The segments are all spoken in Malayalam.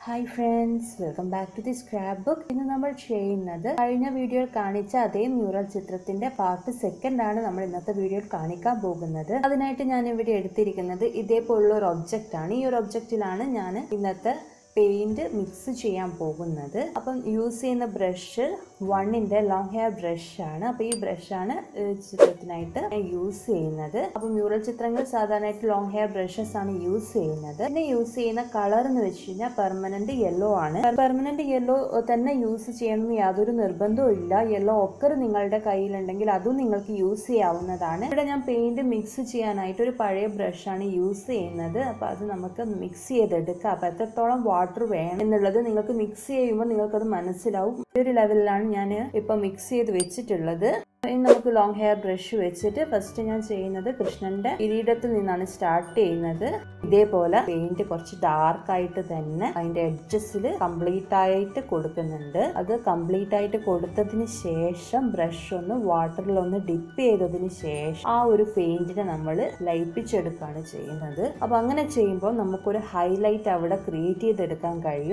hi friends welcome back to the scrapbook ഇന്ന് നമ്മൾ ചെയ്യുന്നത് കഴിഞ്ഞ വീഡിയോയിൽ കാണിച്ച അതേ മ്യൂറൽ ചിത്രത്തിന്റെ പാർട്ട് സെക്കൻഡ് ആണ് നമ്മൾ ഇന്നത്തെ വീഡിയോയിൽ കാണിക്കാൻ പോകുന്നത് അതിനായിട്ട് ഞാൻ ഇവിടെ എടുത്തിരിക്കുന്നത് ഇതേപോലുള്ള ഒരു ഒബ്ജക്റ്റ് ആണ് ഈ ഒരു ഒബ്ജക്റ്റിലാണ് ഞാൻ ഇന്നത്തെ പെയിന്റ് മിക്സ് ചെയ്യാൻ പോകുന്നത് അപ്പം യൂസ് ചെയ്യുന്ന ബ്രഷ് വണ്ണിന്റെ ലോങ് ഹെയർ ബ്രഷ് ആണ് അപ്പൊ ഈ ബ്രഷാണ് ചിത്രത്തിനായിട്ട് ഞാൻ യൂസ് ചെയ്യുന്നത് അപ്പൊ മ്യൂറൽ ചിത്രങ്ങൾ സാധാരണയായിട്ട് ലോങ് ഹെയർ ബ്രഷസ് ആണ് യൂസ് ചെയ്യുന്നത് പിന്നെ യൂസ് ചെയ്യുന്ന കളർ എന്ന് വെച്ച് കഴിഞ്ഞാൽ പെർമനന്റ് യെല്ലോ ആണ് പെർമനന്റ് യെല്ലോ തന്നെ യൂസ് ചെയ്യണമെന്ന് യാതൊരു നിർബന്ധവും ഇല്ല യെല്ലോ ഒക്കർ നിങ്ങളുടെ കയ്യിലുണ്ടെങ്കിൽ അതും നിങ്ങൾക്ക് യൂസ് ചെയ്യാവുന്നതാണ് ഇവിടെ ഞാൻ പെയിന്റ് മിക്സ് ചെയ്യാനായിട്ട് ഒരു പഴയ ബ്രഷാണ് യൂസ് ചെയ്യുന്നത് അപ്പൊ അത് നമുക്ക് മിക്സ് ചെയ്തെടുക്കാം അപ്പൊ എത്രത്തോളം വാട്ടർ വേണം എന്നുള്ളത് നിങ്ങൾക്ക് മിക്സ് ചെയ്യുമ്പോൾ നിങ്ങൾക്കത് മനസ്സിലാവും ഈ ഒരു ലെവലിലാണ് ഞാൻ ഇപ്പൊ മിക്സ് ചെയ്ത് വെച്ചിട്ടുള്ളത് ഇനി നമുക്ക് ലോങ് ഹെയർ ബ്രഷ് വെച്ചിട്ട് ഫസ്റ്റ് ഞാൻ ചെയ്യുന്നത് കൃഷ്ണന്റെ കിരീടത്തിൽ നിന്നാണ് സ്റ്റാർട്ട് ചെയ്യുന്നത് ഇതേപോലെ പെയിന്റ് കുറച്ച് ഡാർക്ക് ആയിട്ട് തന്നെ അതിന്റെ എഡ്ജസിൽ കംപ്ലീറ്റ് ആയിട്ട് കൊടുക്കുന്നുണ്ട് അത് കംപ്ലീറ്റ് ആയിട്ട് കൊടുത്തതിന് ശേഷം ബ്രഷ് ഒന്ന് വാട്ടറിൽ ഒന്ന് ഡിപ്പ് ചെയ്തതിന് ശേഷം ആ ഒരു പെയിന്റിനെ നമ്മൾ ലയിപ്പിച്ചെടുക്കുകയാണ് ചെയ്യുന്നത് അപ്പൊ അങ്ങനെ ചെയ്യുമ്പോൾ നമുക്കൊരു ഹൈലൈറ്റ് അവിടെ ക്രിയേറ്റ് ചെയ്തെടുക്കാൻ കഴിയും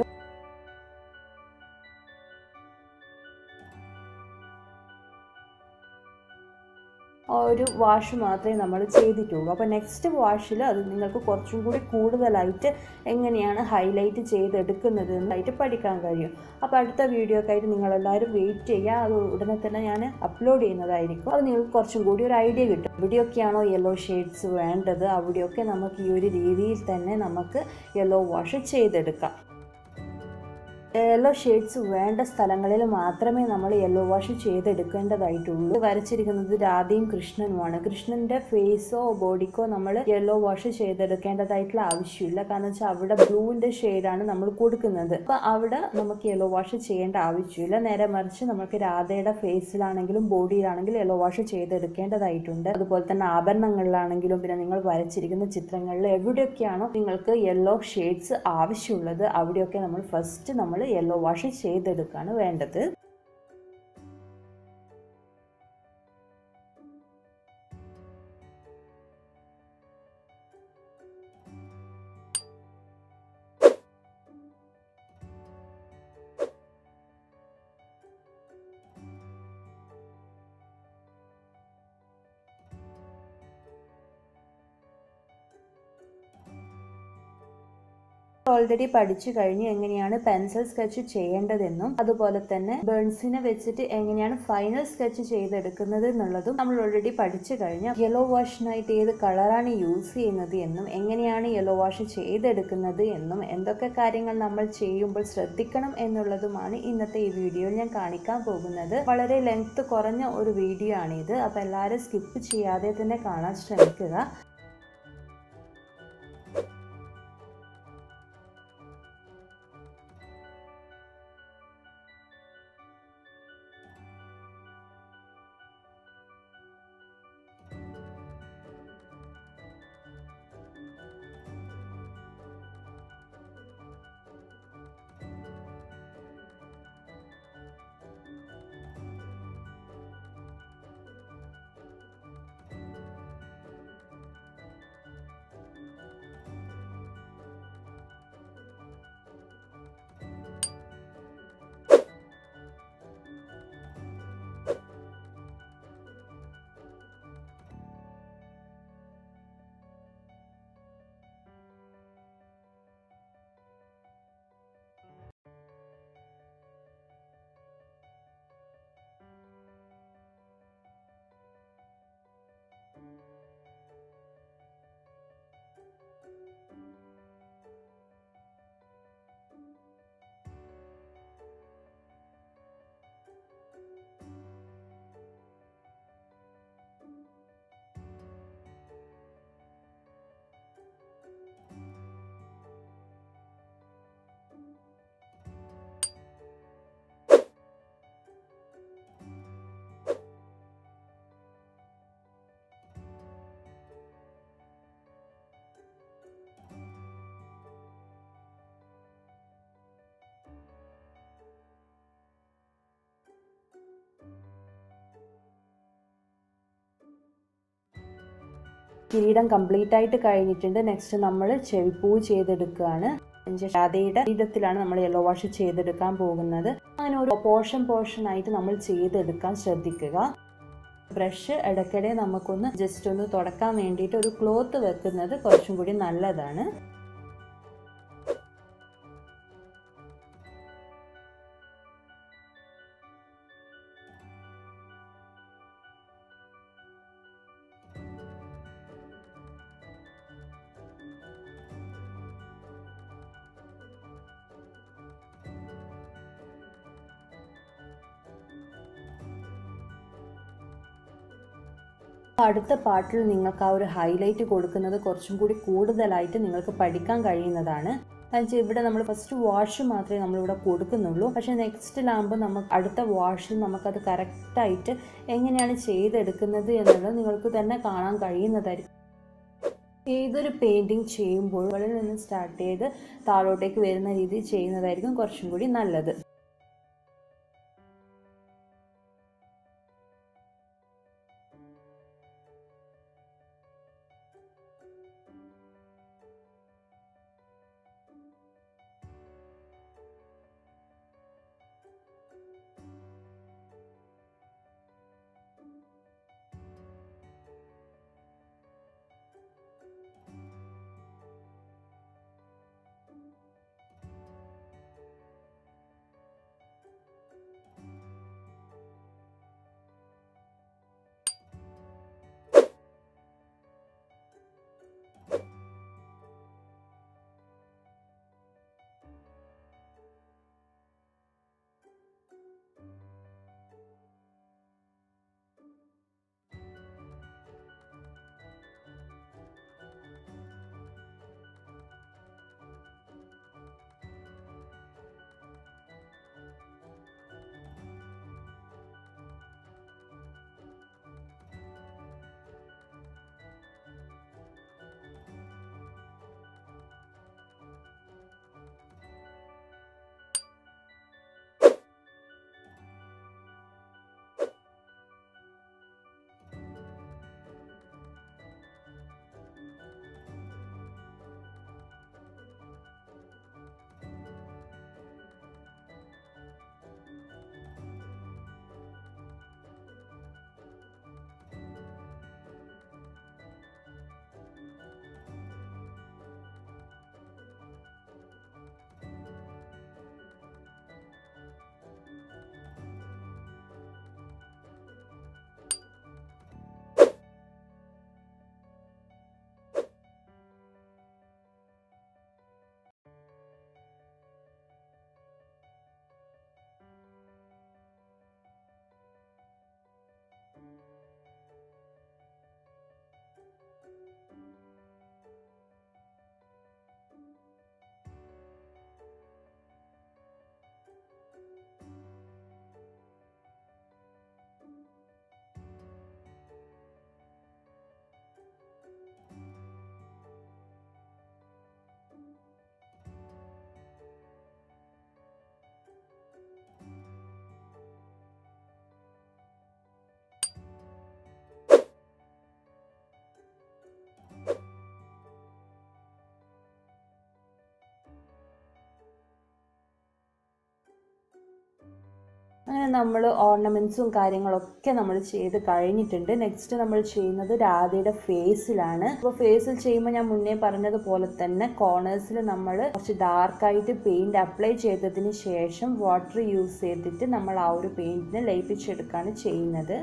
ഒരു വാഷ് മാത്രമേ നമ്മൾ ചെയ്തിട്ടുള്ളൂ അപ്പോൾ നെക്സ്റ്റ് വാഷിൽ അത് നിങ്ങൾക്ക് കുറച്ചും കൂടി കൂടുതലായിട്ട് എങ്ങനെയാണ് ഹൈലൈറ്റ് ചെയ്തെടുക്കുന്നത് എന്നായിട്ട് പഠിക്കാൻ കഴിയും അപ്പോൾ അടുത്ത വീഡിയോക്കായിട്ട് നിങ്ങളെല്ലാവരും വെയിറ്റ് ചെയ്യുക അത് ഉടനെ തന്നെ ഞാൻ അപ്ലോഡ് ചെയ്യുന്നതായിരിക്കും അത് നിങ്ങൾക്ക് കുറച്ചും കൂടി ഒരു ഐഡിയ കിട്ടും എവിടെയൊക്കെയാണോ യെല്ലോ ഷെയ്ഡ്സ് വേണ്ടത് അവിടെയൊക്കെ നമുക്ക് ഈ ഒരു രീതിയിൽ തന്നെ നമുക്ക് യെല്ലോ വാഷ് ചെയ്തെടുക്കാം യെല്ലോ ഷെയ്ഡ്സ് വേണ്ട സ്ഥലങ്ങളിൽ മാത്രമേ നമ്മൾ യെല്ലോ വാഷ് ചെയ്തെടുക്കേണ്ടതായിട്ടുള്ളൂ വരച്ചിരിക്കുന്നത് രാധയും കൃഷ്ണനുമാണ് കൃഷ്ണന്റെ ഫേസോ ബോഡിക്കോ നമ്മൾ യെല്ലോ വാഷ് ചെയ്തെടുക്കേണ്ടതായിട്ടുള്ള ആവശ്യമില്ല കാരണം വെച്ചാൽ അവിടെ ബ്ലൂവിന്റെ ഷെയ്ഡാണ് നമ്മൾ കൊടുക്കുന്നത് അപ്പൊ അവിടെ നമുക്ക് യെല്ലോ വാഷ് ചെയ്യേണ്ട ആവശ്യമില്ല നേരെ മറിച്ച് നമുക്ക് രാധയുടെ ഫേസിലാണെങ്കിലും ബോഡിയിലാണെങ്കിലും യെല്ലോ വാഷ് ചെയ്തെടുക്കേണ്ടതായിട്ടുണ്ട് അതുപോലെ തന്നെ ആഭരണങ്ങളിലാണെങ്കിലും പിന്നെ നിങ്ങൾ വരച്ചിരിക്കുന്ന ചിത്രങ്ങളിൽ എവിടെയൊക്കെയാണോ നിങ്ങൾക്ക് യെല്ലോ ഷെയ്ഡ്സ് ആവശ്യമുള്ളത് അവിടെയൊക്കെ നമ്മൾ ഫസ്റ്റ് നമ്മൾ യെല്ലോ വാഷ് ചെയ്തെടുക്കുകയാണ് വേണ്ടത് ഓൾറെഡി പഠിച്ചു കഴിഞ്ഞു എങ്ങനെയാണ് പെൻസിൽ സ്കെച്ച് ചെയ്യേണ്ടതെന്നും അതുപോലെ തന്നെ ബേൺസിനെ വെച്ചിട്ട് എങ്ങനെയാണ് ഫൈനൽ സ്കെച്ച് ചെയ്തെടുക്കുന്നത് എന്നുള്ളതും നമ്മൾ ഓൾറെഡി പഠിച്ചു കഴിഞ്ഞു യെല്ലോ വാഷിനായിട്ട് ഏത് കളറാണ് യൂസ് ചെയ്യുന്നത് എന്നും എങ്ങനെയാണ് യെല്ലോ വാഷ് ചെയ്തെടുക്കുന്നത് എന്നും എന്തൊക്കെ കാര്യങ്ങൾ നമ്മൾ ചെയ്യുമ്പോൾ ശ്രദ്ധിക്കണം എന്നുള്ളതുമാണ് ഇന്നത്തെ ഈ വീഡിയോയിൽ ഞാൻ കാണിക്കാൻ പോകുന്നത് വളരെ ലെങ്ത് കുറഞ്ഞ ഒരു വീഡിയോ ആണിത് അപ്പോൾ എല്ലാവരും സ്കിപ്പ് ചെയ്യാതെ തന്നെ കാണാൻ ശ്രമിക്കുക കിരീടം കംപ്ലീറ്റ് ആയിട്ട് കഴിഞ്ഞിട്ടുണ്ട് നെക്സ്റ്റ് നമ്മൾ ചെവിപ്പൂ ചെയ്തെടുക്കുകയാണ് രാധയുടെ ശരീരത്തിലാണ് നമ്മൾ യെല്ലോ വാഷ് ചെയ്തെടുക്കാൻ പോകുന്നത് അങ്ങനെ ഒരു പോർഷൻ പോർഷൻ ആയിട്ട് നമ്മൾ ചെയ്തെടുക്കാൻ ശ്രദ്ധിക്കുക ബ്രഷ് ഇടയ്ക്കിടെ നമുക്കൊന്ന് ജസ്റ്റ് ഒന്ന് തുടക്കാൻ വേണ്ടിയിട്ട് ഒരു ക്ലോത്ത് വെക്കുന്നത് കുറച്ചും കൂടി നല്ലതാണ് അടുത്ത പാട്ടിൽ നിങ്ങൾക്ക് ആ ഒരു ഹൈലൈറ്റ് കൊടുക്കുന്നത് കുറച്ചും കൂടി കൂടുതലായിട്ട് നിങ്ങൾക്ക് പഠിക്കാൻ കഴിയുന്നതാണ് എന്നുവെച്ചാൽ ഇവിടെ നമ്മൾ ഫസ്റ്റ് വാഷ് മാത്രമേ നമ്മളിവിടെ കൊടുക്കുന്നുള്ളൂ പക്ഷേ നെക്സ്റ്റിലാകുമ്പോൾ നമുക്ക് അടുത്ത വാഷിൽ നമുക്കത് കറക്റ്റായിട്ട് എങ്ങനെയാണ് ചെയ്തെടുക്കുന്നത് എന്നുള്ളത് നിങ്ങൾക്ക് തന്നെ കാണാൻ കഴിയുന്നതായിരിക്കും ഏതൊരു പെയിൻറ്റിങ് ചെയ്യുമ്പോൾ മുകളിൽ നിന്ന് സ്റ്റാർട്ട് ചെയ്ത് താഴോട്ടേക്ക് വരുന്ന രീതിയിൽ ചെയ്യുന്നതായിരിക്കും കുറച്ചും കൂടി നല്ലത് അങ്ങനെ നമ്മൾ ഓർണമെൻറ്റ്സും കാര്യങ്ങളൊക്കെ നമ്മൾ ചെയ്ത് കഴിഞ്ഞിട്ടുണ്ട് നെക്സ്റ്റ് നമ്മൾ ചെയ്യുന്നത് രാധയുടെ ഫേസിലാണ് അപ്പോൾ ഫേസിൽ ചെയ്യുമ്പോൾ ഞാൻ മുന്നേ പറഞ്ഞതുപോലെ തന്നെ കോർണേഴ്സിൽ നമ്മൾ കുറച്ച് ഡാർക്കായിട്ട് പെയിൻറ് അപ്ലൈ ചെയ്തതിന് ശേഷം വാട്ടർ യൂസ് ചെയ്തിട്ട് നമ്മൾ ആ ഒരു പെയിൻറ്റിനെ ലയിപ്പിച്ചെടുക്കുകയാണ് ചെയ്യുന്നത്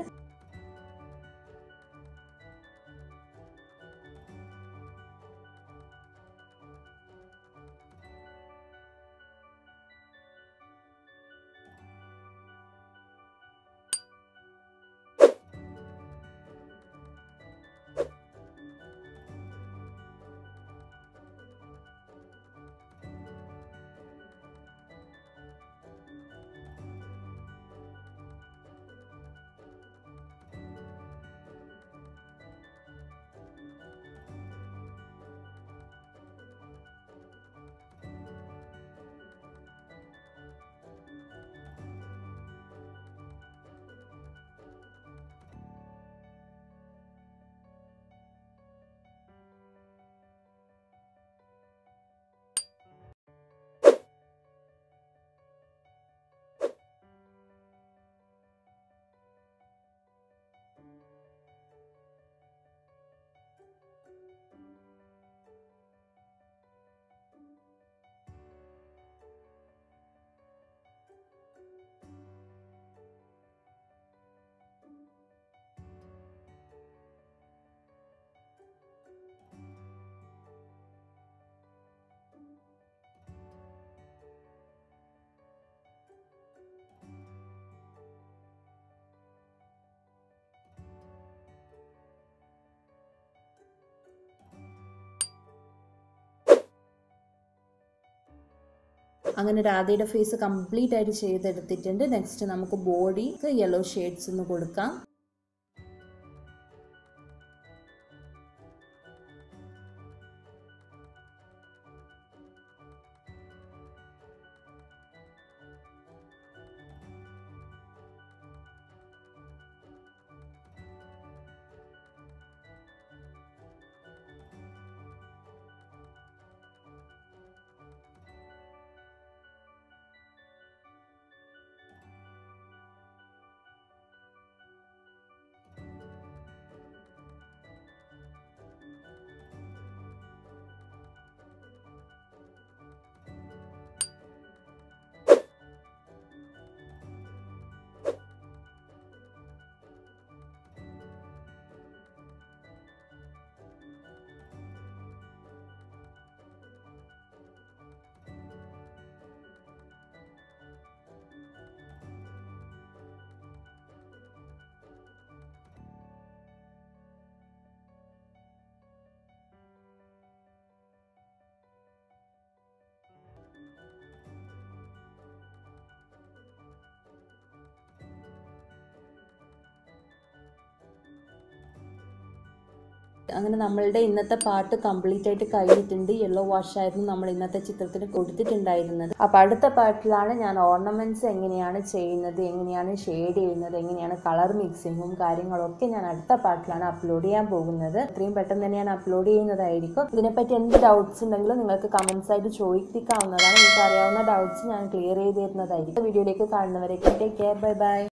അങ്ങനെ രാധയുടെ ഫേസ് കംപ്ലീറ്റ് ആയിട്ട് ചെയ്തെടുത്തിട്ടുണ്ട് നെക്സ്റ്റ് നമുക്ക് ബോഡിക്ക് യെല്ലോ ഷെയ്ഡ്സ് ഒന്ന് കൊടുക്കാം അങ്ങനെ നമ്മളുടെ ഇന്നത്തെ പാട്ട് കംപ്ലീറ്റ് ആയിട്ട് കഴിഞ്ഞിട്ടുണ്ട് യെല്ലോ വാഷ് ആയിരുന്നു നമ്മൾ ഇന്നത്തെ ചിത്രത്തിന് കൊടുത്തിട്ടുണ്ടായിരുന്നത് അപ്പോൾ അടുത്ത പാട്ടിലാണ് ഞാൻ ഓർണമെന്റ്സ് എങ്ങനെയാണ് ചെയ്യുന്നത് എങ്ങനെയാണ് ഷെയ്ഡ് ചെയ്യുന്നത് എങ്ങനെയാണ് കളർ മിക്സിങ്ങും കാര്യങ്ങളൊക്കെ ഞാൻ അടുത്ത പാട്ടിലാണ് അപ്ലോഡ് ചെയ്യാൻ പോകുന്നത് ഇത്രയും പെട്ടെന്ന് തന്നെ ഞാൻ അപ്ലോഡ് ചെയ്യുന്നതായിരിക്കും ഇതിനെപ്പറ്റി എന്ത് ഡൗട്ട്സ് ഉണ്ടെങ്കിലും നിങ്ങൾക്ക് കമന്റ്സ് ആയിട്ട് ചോദിപ്പിക്കാവുന്നതാണ് നിങ്ങൾക്ക് അറിയാവുന്ന ഡൗട്ട്സ് ഞാൻ ക്ലിയർ ചെയ്ത് തരുന്നതായിരിക്കും വീഡിയോയിലേക്ക് കാണുന്നവരേക്കും ടേക്ക് കെയർ ബൈ ബൈ